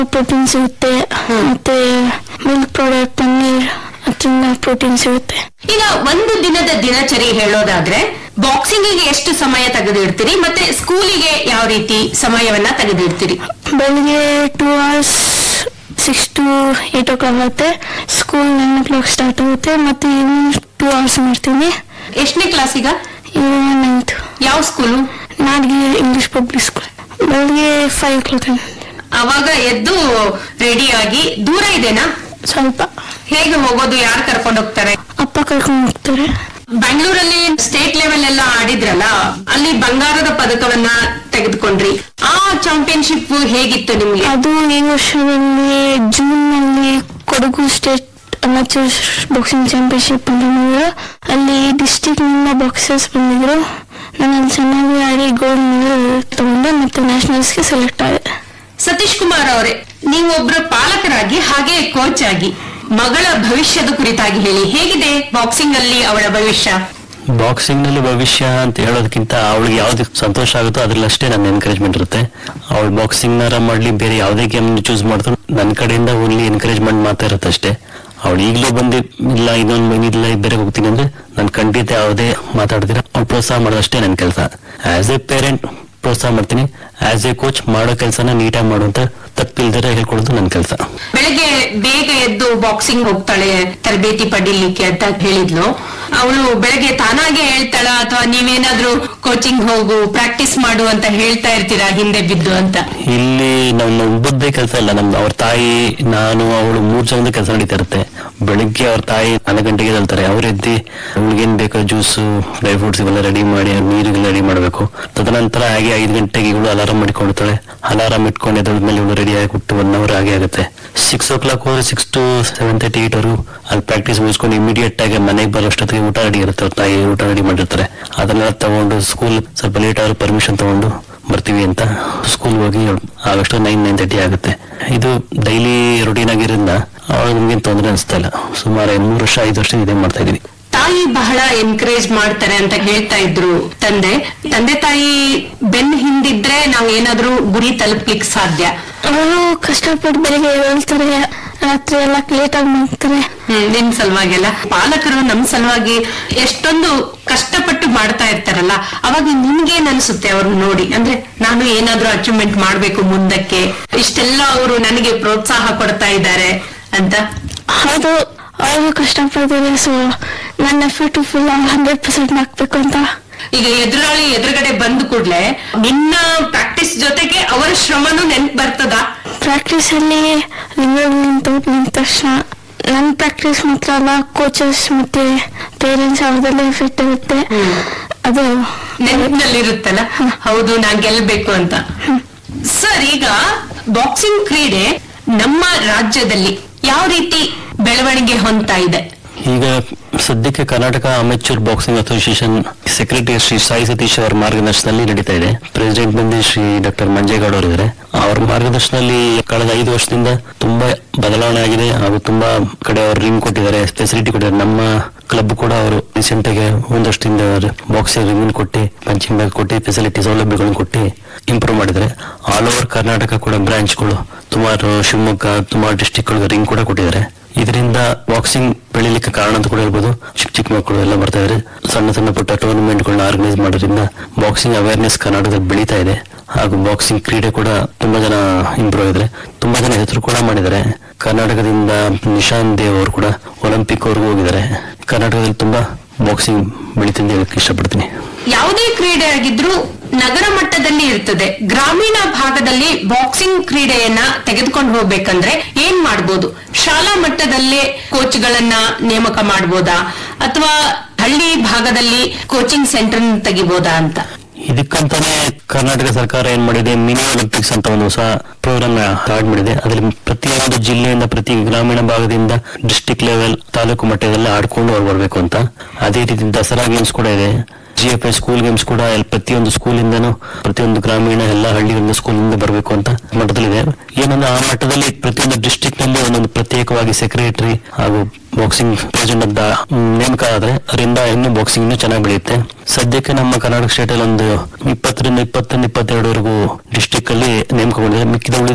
protein ಸಿಗುತ್ತೆ ಮತ್ತೆ milk product paneer ಅದರಿಂದ ಪ್ರೋಟೀನ್ ಸಿಗುತ್ತೆ ಈಗ ಒಂದು ದಿನದ ದಿನಚರಿ ಹೇಳೋದಾದ್ರೆ ಬಾಕ್ಸಿಂಗ್ ಗೆ ಎಷ್ಟು ಸಮಯ ತೆಗೆದಿಡ್ತೀರಿ ಮತ್ತೆ ಸ್ಕೂಲಿಗೆ ಯಾವ ರೀತಿ ಸಮಯವನ್ನ ತೆಗೆದಿಡ್ತೀರಿ ಬೆಳಿಗ್ಗೆ two hours six to eight o'clock ಆಗುತ್ತೆ school nine o'clock start ಆಗುತ್ತೆ ಮತ್ತೆ ಈವ್ನಿಂಗ್ ಟೂ ಅವರ್ಸ್ ಮಾಡ್ತೀನಿ ಎಷ್ಟನೇ ಕ್ಲಾಸಿಗ ಇವಾಗ ನೈನ್ತ್ ಯಾವ ಸ್ಕೂಲು ನಾಡಿಗೆ ಇಂಗ್ಲಿಷ್ ಪಬ್ಲಿಕ್ ಸ್ಕೂಲ್ ಬೆಳಿಗ್ಗೆ ಫೈವ್ ಓ ಕ್ಲಾಕ್ ಅವಾಗ ಎದ್ದು ರೆಡಿ ಆಗಿ ದೂರ ಇದೆನಾ ಸ್ವಲ್ಪ ಹೇಗೆ ಹೋಗೋದು ಯಾರು ಕರ್ಕೊಂಡು ಹೋಗ್ತಾರೆ ಅಪ್ಪ ಕರ್ಕೊಂಡು ಹೋಗ್ತಾರೆ ಬೆಂಗಳೂರಲ್ಲಿ ಸ್ಟೇಟ್ ಲೆವೆಲ್ ಎಲ್ಲ ಆಡಿದ್ರಲ್ಲ ಅಲ್ಲಿ ಬಂಗಾರದ ಪದಕವನ್ನ ತೆಗೆದುಕೊಂಡ್ರಿ ಆ ಚಾಂಪಿಯನ್ಶಿಪ್ ಹೇಗಿತ್ತು ನಿಮ್ಗೆ ಅದು ಈ ವರ್ಷದಲ್ಲಿ ಜೂನ್ ನಲ್ಲಿ Kodagu state amateur boxing championship ಅಂತ ಮಾಡಿದ್ರು ಅಲ್ಲಿ ಡಿಸ್ಟಿಕ್ ನಿಂದ ಬಾಕ್ಸರ್ಸ್ ಬಂದಿದ್ರು ನಾನು ಅಲ್ಲಿ ಚೆನ್ನಾಗಿ ಆಡಿ ಗೋಲ್ಡ್ ಮೆಡಲ್ ತಗೊಂಡೆ ಮತ್ತೆ ನ್ಯಾಷನಲ್ಸ್ಗೆ ಸೆಲೆಕ್ಟ್ ಆದೆ ಸತೀಶ್ ಕುಮಾರ್ ಅವರೇ ನೀವೊಬ್ರ ಪಾಲಕರಾಗಿ ಹಾಗೆ ಕೋಚ್ ಆಗಿ ಮಗಳ ಭವಿಷ್ಯದ ಕುರಿತಾಗಿ ಹೇಳಿ ಹೇಗಿದೆ ಬಾಕ್ಸಿಂಗ್ ಅಲ್ಲಿ ಅವಳ ಭವಿಷ್ಯ ಬಾಕ್ಸಿಂಗ್ ನಲ್ಲಿ ಭವಿಷ್ಯ ಅಂತ ಹೇಳೋದಕ್ಕಿಂತ ಅವಳಿಗೆ ಯಾವ್ದು ಸಂತೋಷ ಆಗುತ್ತೋ ಅದ್ರಲ್ಲಿ ಅಷ್ಟೇ ನನ್ನ ಎನ್ಕರೇಜ್ಮೆಂಟ್ ಇರುತ್ತೆ ಅವಳು ಬಾಕ್ಸಿಂಗ್ ನಾರ ಮಾಡ್ಲಿ ಬೇರೆ ಯಾವುದೇ ಗೇಮ್ ಚೂಸ್ ಮಾಡಿದ್ರು ನನ್ನ ಕಡೆಯಿಂದ ಓನ್ಲಿ ಎನ್ಕರೇಜ್ಮೆಂಟ್ ಮಾತ್ರ ಇರುತ್ತೆ ಅಷ್ಟೇ ಅವಳು ಈಗಲೂ ಬಂದು ಇಲ್ಲ ಇನ್ನೊಂದು ಇಲ್ಲ ಬೇರೆ ಹೋಗ್ತೀನಿ ಅಂದ್ರೆ ನಾನು ಖಂಡಿತ ಯಾವುದೇ ಮಾತಾಡ್ತೀರ ಅವ್ಳು ಪ್ರೋತ್ಸಾಹ ಮಾಡೋದಷ್ಟೇ ನನ್ನ ಕೆಲಸ ಆಸ್ ಎ ಪೇರೆಂಟ್ ಪ್ರೋತ್ಸಾಹ ಮಾಡ್ತೀನಿ ಆಸ್ ಎ ಕೋಚ್ ಮಾಡೋ ಕೆಲಸನ ನೀಟಾಗಿ ಮಾಡುವಂತ ತಪ್ಪಿಲ್ದಿರ ಹೇಳ್ಕೊಡೋದು ನನ್ನ ಕೆಲಸ ಬೆಳಗ್ಗೆ ಬೇಗ ಎದ್ದು ಬಾಕ್ಸಿಂಗ್ ಹೋಗ್ತಾಳೆ ತರಬೇತಿ ಪಡೀಲಿಕ್ಕೆ ಅಂತ ಹೇಳಿದ್ಲು ಅವಳು ಬೆಳಗ್ಗೆ ತಾನಾಗೆ ಹೇಳ್ತಾಳ ಅಥವಾ ನೀವೇನಾದ್ರೂ ಕೋಚಿಂಗ್ ಹೋಗು ಪ್ರಾಕ್ಟೀಸ್ ಮಾಡು ಅಂತ ಹೇಳ್ತಾ ಇರ್ತೀರಾ ಹಿಂದೆ ಬಿದ್ದು ಅಂತ ಇಲ್ಲಿ ನಮ್ಮ ಒಬ್ಬದ್ದೇ ಕೆಲಸ ಇಲ್ಲ ನಮ್ದು ಅವ್ರ ತಾಯಿ ನಾನು ಅವಳು ಮೂರ್ ಜನದ ಕೆಲಸ ನಡೀತಾ ಇರುತ್ತೆ ಬೆಳಿಗ್ಗೆ ಅವ್ರ ತಾಯಿ ನಾಲ್ಕು ಗಂಟೆಗೆ ಹೇಳ್ತಾರೆ ಅವ್ರ ಎದ್ದಿ ಅವ್ಳಿಗೇನ್ ಬೇಕೋ ಜ್ಯೂಸು ಡ್ರೈ ಫ್ರೂಟ್ಸ್ ಇವೆಲ್ಲ ರೆಡಿ ಮಾಡಿ ನೀರಿಗೆಲ್ಲ ರೆಡಿ ಮಾಡಬೇಕು ತದನಂತರ ಹಾಗೆ ಐದು ಗಂಟೆಗೆ ಇವಳು ಅಲಾರಾಮ್ ಮಾಡಿಕೊಂಡಿರ್ತಾಳೆ ಅಲಾರಾಮ್ ಇಟ್ಕೊಂಡು ಎದ್ದಮೇಲೆ ಇವಳು ರೆಡಿ ಆಗಿ ಬಿಟ್ಟು ಒನ್ ಅವರ್ ಹಾಗೆ ಆಗುತ್ತೆ ಸಿಕ್ಸ್ ಓ ಕ್ಲಾಕ್ ಹೋದ್ರೆ six to seven thirty eight ಅವರು ಅಲ್ಲಿ ಪ್ರಾಕ್ಟೀಸ್ ಮುಗಿಸ್ಕೊಂಡು ಇಮಿಡಿಯೇಟ್ ಆಗಿ ಮನೆಗೆ ಬರೋಷ್ಟೊತ್ತಿಗೆ ಊಟ ರೆಡಿ ಇರುತ್ತೆ ಅವ್ರ ತಾಯಿ ಊಟ ರೆಡಿ ಮಾಡಿರ್ತಾರೆ ಅದನ್ನೆಲ್ಲ ತಗೊಂಡು ಸ್ಕೂಲ್ ಸ್ವಲ್ಪ ಲೇಟ್ ಆದ್ರೂ ಪರ್ಮಿಷನ್ ತಗೊಂಡು ಬರ್ತೀವಿ ಅಂತ ಸ್ಕೂಲ್ ಹೋಗಿ ಆಗಸ್ಟ್ ನೈನ್ ನೈನ್ ತರ್ಟಿ ಆಗುತ್ತೆ ಇದು ಡೈಲಿ ರೊಟೀನ್ ಆಗಿರೋದ್ರಿಂದ ಅವಾಗ ನಮ್ಗೆ ತೊಂದರೆ ಅನಿಸ್ತಾ ಇಲ್ಲ ಸುಮಾರು ಮೂರು ವರ್ಷ ಐದು ವರ್ಷ ಇದೇ ಮಾಡ್ತಾ ಇದೀವಿ ತಾಯಿ ಬಹಳ ಎನ್ಕರೇಜ್ ಮಾಡ್ತಾರೆ ಅಂತ ಹೇಳ್ತಾ ಇದ್ರು ತಂದೆ ತಂದೆ ತಾಯಿ ಬೆನ್ ಹಿಂದಿದ್ರೆ ನಾವ್ ಏನಾದ್ರೂ ಗುರಿ ತಲುಪ್ಲಿಕ್ಕೆ ಸಾಧ್ಯ ಅವರು ಕಷ್ಟಪಟ್ಟು ಬೆಳಿಗ್ಗೆ ಹೇಳ್ತಾರೆ ರಾತ್ರಿ ಎಲ್ಲ ಲೇಟ್ ಆಗಿ ಮಾಡ್ತಾರೆ ಹ್ಮ್ ನಿಮ್ ಸಲುವಾಗೆಲ್ಲ ಪಾಲಕರು ನಮ್ ಸಲುವಾಗಿ ಎಷ್ಟೊಂದು ಕಷ್ಟಪಟ್ಟು ಮಾಡ್ತಾ ಇರ್ತಾರಲ್ಲ ಅವಾಗ ನಿಮ್ಗೇನ್ ಅನ್ಸುತ್ತೆ ಅವ್ರನ್ನ ನೋಡಿ ಅಂದ್ರೆ ನಾನು ಏನಾದ್ರೂ ಅಚೀವ್ಮೆಂಟ್ ಮಾಡ್ಬೇಕು ಮುಂದಕ್ಕೆ ಇಷ್ಟೆಲ್ಲ ಅವರು ನನಗೆ ಪ್ರೋತ್ಸಾಹ ಕೊಡ್ತಾ ಇದ್ದಾರೆ ಅಂತ ಹೌದು ಅವರು ಕಷ್ಟಪಡ್ತಾರೆ ಸೊ ನನ್ನ ಎಫರ್ಟ್ ಫುಲ್ ಹಂಡ್ರೆಡ್ ಪರ್ಸೆಂಟ್ ಹಾಕ್ಬೇಕು ಅಂತ ಈಗ ಎದುರಾಳಿ ಎದುರುಗಡೆ ಬಂದ ಕೂಡ್ಲೆ ನಿನ್ನ ಪ್ರಾಕ್ಟೀಸ್ ಜೊತೆಗೆ ಅವರ ಶ್ರಮನೂ ನೆನ್ಪು ಬರ್ತದ ಪ್ರಾಕ್ಟೀಸ್ ಅಲ್ಲಿ ಲಿಂಗಗಳು ನಿಂತು ನಿಂತ ತಕ್ಷಣ ನನ್ನ ಪ್ರಾಕ್ಟೀಸ್ ಮಾತ್ರ ಅಲ್ಲ ಕೋಚಸ್ ಮತ್ತೆ ಪೇರೆಂಟ್ಸ್ ಅವ್ರದೆಲ್ಲ ಎಫೆಕ್ಟ್ ಇರುತ್ತೆ ಅದು ನೆನಪಿನಲ್ಲಿರುತ್ತಲ್ಲ ಹೌದು ನಾನ್ ಗೆಲ್ಬೇಕು ಅಂತ ಸರ್ ಈಗ ಬಾಕ್ಸಿಂಗ್ ಕ್ರೀಡೆ ನಮ್ಮ ರಾಜ್ಯದಲ್ಲಿ ಯಾವ ರೀತಿ ಬೆಳವಣಿಗೆ ಹೊಂದ್ತಾ ಇದೆ ಈಗ ಸದ್ಯಕ್ಕೆ Karnataka amateur boxing association secretary Shri Sai Satish ಅವರ ಮಾರ್ಗದರ್ಶನದಲ್ಲಿ ನಡೀತಾ ಇದೆ ಪ್ರೆಸಿಡೆಂಟ್ ಬಂದು ಶ್ರೀ ಡಾಕ್ಟರ್ ಮಂಜೇಗೌಡ ಅವರು ಇದ್ದಾರೆ ಅವರ ಮಾರ್ಗದರ್ಶನದಲ್ಲಿ ಕಳೆದ ಐದು ವರ್ಷದಿಂದ ತುಂಬಾ ಬದಲಾವಣೆ ಆಗಿದೆ ಹಾಗೂ ತುಂಬಾ ಕಡೆ ಅವರು ರಿಂಗ್ ಕೊಟ್ಟಿದ್ದಾರೆ ಫೆಸಿಲಿಟಿ ಕೊಟ್ಟಿದ್ದಾರೆ ನಮ್ಮ ಕ್ಲಬ್ ಕೂಡ ಅವರು ರೀಸೆಂಟ್ ಆಗಿ ಒಂದು ವರ್ಷದಿಂದ ಬಾಕ್ಸಿಂಗ್ ರಿಂಗ್ ಕೊಟ್ಟು ಪಂಚಿಂಗ್ ಬ್ಯಾಗ್ ಕೊಟ್ಟು ಫೆಸಿಲಿಟಿ ಸೌಲಭ್ಯಗಳನ್ನು ಕೊಟ್ಟು ಇಂಪ್ರೂವ್ ಮಾಡಿದ್ದಾರೆ ಆಲ್ ಓವರ್ ಕರ್ನಾಟಕ ಕೂಡ ಬ್ರಾಂಚ್ಗಳು ಸುಮಾರು ಶಿವಮೊಗ್ಗ ಸುಮಾರು ಡಿಸ್ಟಿಕ್ಗಳಿಗೆ ರಿಂಗ್ ಕೂಡ ಕೊಟ್ಟಿದ್ದಾರೆ ಇದರಿಂದ ಬಾಕ್ಸಿಂಗ್ ಬೆಳಿಲಿಕ್ಕೆ ಕಾರಣ ಅಂತ ಕೂಡ ಹೇಳ್ಬೋದು ಚಿಕ್ಕ ಚಿಕ್ಕ ಮಕ್ಕಳು ಎಲ್ಲ ಬರ್ತಾ ಇದ್ದಾರೆ ಸಣ್ಣ ಸಣ್ಣ ಪುಟ್ಟ ಟೂರ್ನಮೆಂಟ್ಗಳನ್ನ ಆರ್ಗನೈಸ್ ಮಾಡೋದ್ರಿಂದ ಬಾಕ್ಸಿಂಗ್ ಅವೇರ್ನೆಸ್ ಕರ್ನಾಟಕದಲ್ಲಿ ಬೆಳೀತಾ ಇದೆ ಹಾಗೂ ಬಾಕ್ಸಿಂಗ್ ಕ್ರೀಡೆ ಕೂಡ ತುಂಬಾ ಜನ ಇಂಪ್ರೂವ್ ಆಗಿದ್ದಾರೆ ತುಂಬಾ ಜನ ಹೆಸರು ಕೂಡ ಮಾಡಿದ್ದಾರೆ ಕರ್ನಾಟಕದಿಂದ ನಿಶಾಂತ್ ದೇವ್ ಅವರು ಕೂಡ ಒಲಿಂಪಿಕ್ ಅವ್ರಿಗೂ ಹೋಗಿದ್ದಾರೆ ಕರ್ನಾಟಕದಲ್ಲಿ ತುಂಬಾ ಬಾಕ್ಸಿಂಗ್ ಬೆಳೀತಿದೆ ಅಂತ ಹೇಳಕ್ ಇಷ್ಟಪಡ್ತೀನಿ ಯಾವುದೇ ಕ್ರೀಡೆ ಆಗಿದ್ರೂ ನಗರ ಮಟ್ಟದಲ್ಲಿ ಇರ್ತದೆ ಗ್ರಾಮೀಣ ಭಾಗದಲ್ಲಿ ಬಾಕ್ಸಿಂಗ್ ಕ್ರೀಡೆಯನ್ನ ತೆಗೆದುಕೊಂಡು ಹೋಗ್ಬೇಕಂದ್ರೆ ಏನ್ ಮಾಡ್ಬೋದು ಶಾಲಾ ಮಟ್ಟದಲ್ಲೇ ಕೋಚ್ಗಳನ್ನ ನೇಮಕ ಮಾಡ್ಬೋದಾ ಅಥವಾ ಹಳ್ಳಿ ಭಾಗದಲ್ಲಿ ಕೋಚಿಂಗ್ ಸೆಂಟರ್ ತೆಗಿಬೋದಾ ಅಂತ ಇದಕ್ಕಂತಾನೆ ಕರ್ನಾಟಕ ಸರ್ಕಾರ ಏನ್ ಮಾಡಿದೆ ಮಿನಿ ಒಲಿಂಪಿಕ್ಸ್ ಅಂತ ಒಂದು ಹೊಸ ಪ್ರೋಗ್ರಾಮ್ ಸ್ಟಾರ್ಟ್ ಮಾಡಿದೆ ಅದ್ರಲ್ಲಿ ಪ್ರತಿಯೊಂದು ಜಿಲ್ಲೆಯಿಂದ ಪ್ರತಿ ಗ್ರಾಮೀಣ ಭಾಗದಿಂದ ಡಿಸ್ಟಿಕ್ ಲೆವೆಲ್ ತಾಲೂಕು ಮಟ್ಟದಲ್ಲಿ ಆಡ್ಕೊಂಡು ಅವ್ರು ಬರ್ಬೇಕು ಅಂತ ಅದೇ ರೀತಿ ದಸರಾ ಗೇಮ್ಸ್ ಕೂಡ ಇದೆ G F I school games ಕೂಡ ಎಲ್- ಪ್ರತಿಯೊಂದು ಸ್ಕೂಲಿಂದನೂ ಪ್ರತಿಯೊಂದು ಗ್ರಾಮೀಣ ಎಲ್ಲ ಹಳ್ಳಿಗಳಿಂದ ಸ್ಕೂಲಿಂದ ಬರಬೇಕು ಅಂತ ಮಟ್ಟದಲ್ಲಿದೆ ಏನಂದ್ರೆ ಆ ಮಟ್ಟದಲ್ಲಿ ಪ್ರತಿಯೊಂದು ಡಿಸ್ಟಿಕ್ ನಲ್ಲಿ ಒಂದೊಂದು ಪ್ರತ್ಯೇಕವಾಗಿ ಸೆಕ್ರೆಟರಿ ಹಾಗೂ ಬಾಕ್ಸಿಂಗ್ ಪ್ರೆಸಿಡೆಂಟ್ ಅಂತ ಮ್, ನೇಮಕ ಆದ್ರೆ ಅದರಿಂದ ಇನ್ನೂ ಬಾಕ್ಸಿಂಗ್ ಇನ್ನೂ ಚೆನ್ನಾಗಿ ಬೆಳೆಯುತ್ತೆ ಸದ್ಯಕ್ಕೆ ನಮ್ಮ ಕರ್ನಾಟಕ ಸ್ಟೇಟ್ ಅಲ್ಲಿ ಒಂದು ಇಪ್ಪತ್ತರಿಂದ ಇಪ್ಪತ್ತೊಂದು ಇಪ್ಪತ್ತೆರಡವರೆಗೂ ಡಿಸ್ಟಿಕ್ ಅಲ್ಲಿ ನೇಮಕಗೊಂಡಿದೆ ಮಿಕ್ಕಿದ ಉಳಿದ